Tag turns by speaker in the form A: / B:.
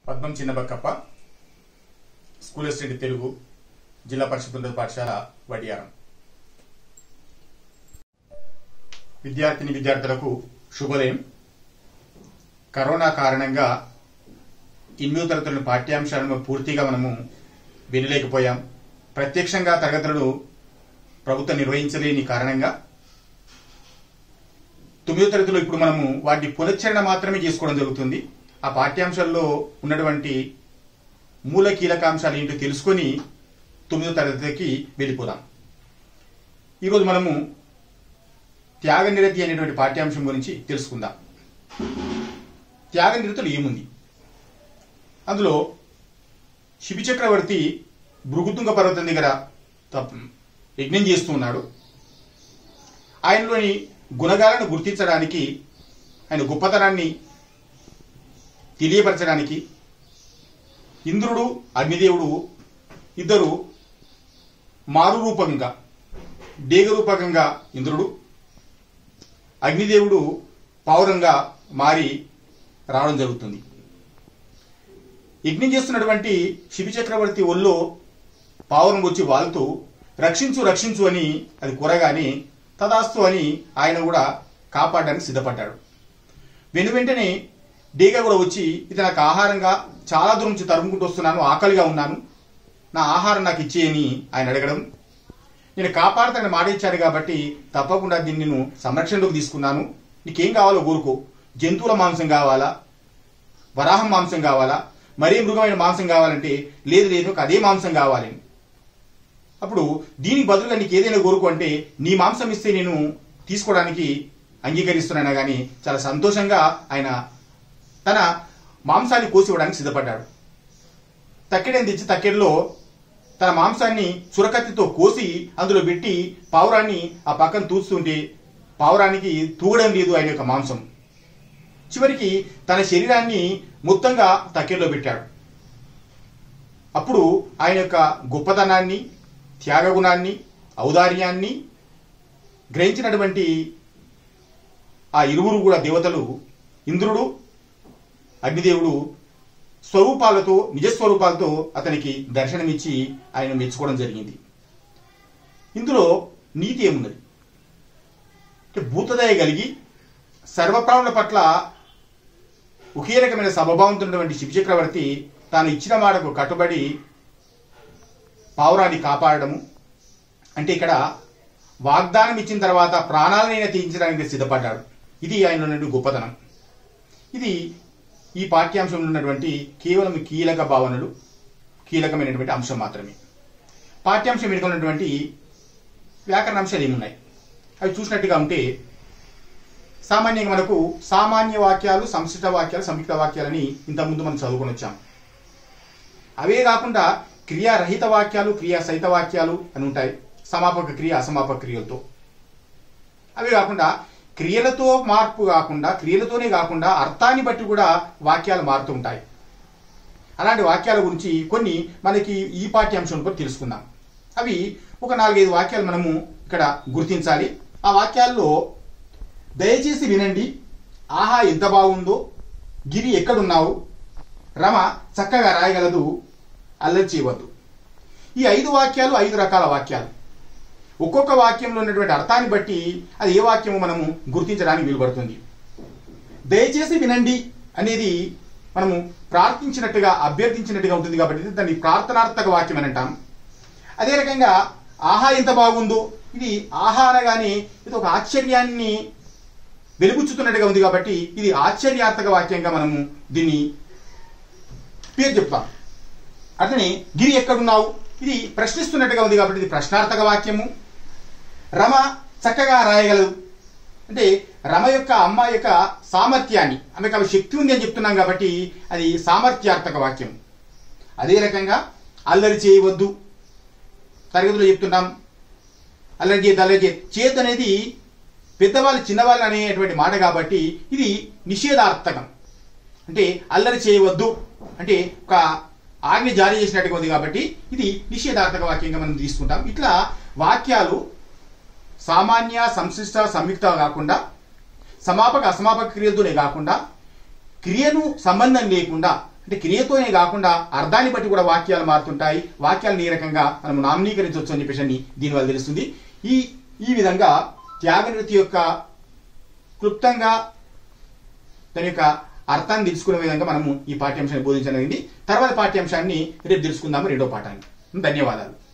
A: పద్మం చిన్నబక్కప్ప school assistant Telugu జిల్లా పరిషత్ ఉన్నత పాఠశాల వడియారం విద్యార్థిని విద్యార్థులకు శుభోదయం కరోనా కారణంగా ఎనిమిదో తరగతుల పాఠ్యాంశాలను పూర్తిగా మనము వినలేకపోయాం ప్రత్యక్షంగా తరగతులను ప్రభుత్వం నిర్వహించలేని కారణంగా తొమ్మిదో తరగతిలో ఇప్పుడు మనము వాటి పునశ్చరణ మాత్రమే చేసుకోవడం జరుగుతుంది ఆ పాఠ్యాంశాల్లో ఉన్నటువంటి మూల కీలకాంశాలు ఏంటో తెలుసుకొని తొమ్మిదో తరగతికి వెళ్ళిపోదాం ఈరోజు మనము త్యాగ నిరతి అనేటువంటి పాఠ్యాంశం గురించి తెలుసుకుందాం త్యాగ నిరతులు ఏముంది అందులో శిబి చక్రవర్తి భృగుతుంగ పర్వతం దగ్గర తప్ప- యజ్ఞం చేస్తూ ఉన్నాడు ఆయనలోని గుణగాలను గుర్తించడానికి ఆయన గొప్పతనాన్ని తెలియపరచడానికి ఇంద్రుడు అగ్నిదేవుడు ఇద్దరు మారు రూపంగా డేగ రూపకంగా ఇంద్రుడు అగ్నిదేవుడు పౌరంగా మారి రావడం జరుగుతుంది యజ్ఞం చేస్తున్నటువంటి శిబి చక్రవర్తి ఒళ్ళో పావురం వచ్చి వాలుతూ రక్షించు రక్షించు అని అది కూరగానే తదాస్తు అని ఆయన కూడా కాపాడడానికి సిద్ధపడ్డాడు వెను వెంటనే డేగా కూడా వచ్చి ఇది నాకు ఆహారంగా చాలా దూరం నుంచి తరుముకుంటూ వస్తున్నాను ఆకలిగా ఉన్నాను నా ఆహారం నాకు ఇచ్చేయని ఆయన అడగడం నేను కాపాడతానని మాట ఇచ్చాను కాబట్టి తప్పకుండా దీన్ని నేను సంరక్షణలోకి తీసుకున్నాను నీకేం కావాలో ఊరుకో జంతువుల మాంసం కావాలా వరాహం మాంసం కావాలా మరీ మృగమైన మాంసం కావాలంటే లేదు లేదు నాకు అదే మాంసం కావాలి అప్పుడు దీనికి బదులుగా నీకు ఏదైనా కోరుకో అంటే నీ మాంసం ఇస్తే నేను తీసుకోవడానికి అంగీకరిస్తున్నాను కానీ చాలా సంతోషంగా ఆయన తన మాంసాన్ని కోసి ఇవ్వడానికి సిద్ధపడ్డాడు తక్కెడని తెచ్చి తక్కెడలో తన మాంసాన్ని చురకత్తితో కోసి అందులో పెట్టి పావురాన్ని ఆ పక్కన తూస్తుంటే పావురానికి తూగడం లేదు ఆయన యొక్క మాంసం చివరికి తన శరీరాన్ని మొత్తంగా తక్కెడలో పెట్టాడు అప్పుడు ఆయన యొక్క గొప్పతనాన్ని త్యాగగుణాన్ని ఔదార్యాన్ని గ్రహించినటువంటి ఆ ఇరువురు కూడా దేవతలు ఇంద్రుడు అగ్నిదేవుడు స్వరూపాలతో నిజస్వరూపాలతో అతనికి దర్శనమిచ్చి ఆయన మెచ్చుకోవడం జరిగింది ఇందులో నీతి ఏమున్నది అంటే భూతదయ కలిగి సర్వప్రాణుల పట్ల ఒకే రకమైన సమభావంతో ఉన్నటువంటి శివ చక్రవర్తి తాను ఇచ్చిన మాటకు కట్టుబడి పావురాన్ని కాపాడడము అంటే ఇక్కడ వాగ్దానం ఇచ్చిన తర్వాత ప్రాణాలనైనా తీయించడానికి సిద్ధపడ్డాడు ఇది ఆయన ఉన్నటువంటి గొప్పతనం ఇది ఈ పాఠ్యాంశంలో ఉన్నటువంటి కేవలం కీలక భావనలు కీలకమైనటువంటి అంశం మాత్రమే పాఠ్యాంశం వెనుక ఉన్నటువంటి వ్యాకరణ అంశాలు ఏమున్నాయి అవి చూసినట్టుగా ఉంటే సామాన్యంగా మనకు సామాన్య వాక్యాలు సంక్షిప్త వాక్యాలు సంయుక్త వాక్యాలని ఇంతకుముందు మనం చదువుకొని వచ్చాం అవే కాకుండా క్రియారహిత వాక్యాలు క్రియా సహిత వాక్యాలు అని ఉంటాయి సమాపక క్రియ అసమాపక క్రియలతో అవే కాకుండా క్రియలతో మార్పు కాకుండా క్రియలతోనే కాకుండా అర్థాన్ని బట్టి కూడా వాక్యాలు మారుతూ ఉంటాయి అలాంటి వాక్యాల గురించి కొన్ని మనకి ఈ పాఠ్యాంశం కూడా తెలుసుకుందాం అవి ఒక నాలుగైదు వాక్యాలు మనము ఇక్కడ గుర్తించాలి ఆ వాక్యాల్లో దయచేసి వినండి ఆహా ఎంత బాగుందో గిరి ఎక్కడున్నావు రమ చక్కగా రాయగలదు అల్లరి చేయవద్దు ఈ ఐదు వాక్యాలు ఐదు రకాల వాక్యాలు ఒక్కొక్క వాక్యంలో ఉన్నటువంటి అర్థాన్ని బట్టి అది ఏ వాక్యమో మనము గుర్తించడానికి వీలుపడుతుంది దయచేసి వినండి అనేది మనము ప్రార్థించినట్టుగా అభ్యర్థించినట్టుగా ఉంటుంది కాబట్టి దాన్ని ప్రార్థనార్థక వాక్యం అని అంటాం అదే రకంగా ఆహా ఎంత బాగుందో ఇది ఆహా అనగానే ఇది ఒక ఆశ్చర్యాన్ని వెలుగుచ్చుతున్నట్టుగా ఉంది కాబట్టి ఇది ఆశ్చర్యార్థక వాక్యంగా మనము దీన్ని పేరు చెప్తాం అట్లనే గిరి ఎక్కడున్నావు ఇది ప్రశ్నిస్తున్నట్టుగా ఉంది కాబట్టి ఇది ప్రశ్నార్థక వాక్యము రమ చక్కగా రాయగలదు అంటే రమ యొక్క అమ్మ యొక్క సామర్థ్యాన్ని ఆమెకు ఆమె శక్తి ఉంది అని చెప్తున్నాం కాబట్టి అది సామర్థ్యార్థక వాక్యం అదే రకంగా అల్లరి చేయవద్దు తరగతిలో చెప్తుంటాం అల్లరి చేయద్దు అల్లరి చేయద్దు చేత్ అనేది పెద్దవాళ్ళు చిన్నవాళ్ళు అనేటువంటి మాట కాబట్టి ఇది నిషేధార్థకం అంటే అల్లరి చేయవద్దు అంటే ఒక ఆజ్ఞ జారీ చేసినట్టుగా ఉంది కాబట్టి ఇది నిషేధార్థక వాక్యంగా మనం తీసుకుంటాం ఇట్లా వాక్యాలు సామాన్య సంశిష్ట సంయుక్త కాకుండా సమాపక అసమాపక క్రియలతోనే కాకుండా క్రియను సంబంధం లేకుండా అంటే క్రియతోనే కాకుండా అర్థాన్ని బట్టి కూడా వాక్యాలు మారుతుంటాయి వాక్యాలను ఈ రకంగా మనం నామనీకరించవచ్చు అని చెప్పేసి అని దీనివల్ల తెలుస్తుంది ఈ ఈ విధంగా త్యాగనివృత్తి యొక్క క్లుప్తంగా దాని యొక్క అర్థాన్ని తెలుసుకునే విధంగా మనము ఈ పాఠ్యాంశాన్ని బోధించడం జరిగింది తర్వాత పాఠ్యాంశాన్ని రేపు తెలుసుకుందాము రెండో పాఠాన్ని ధన్యవాదాలు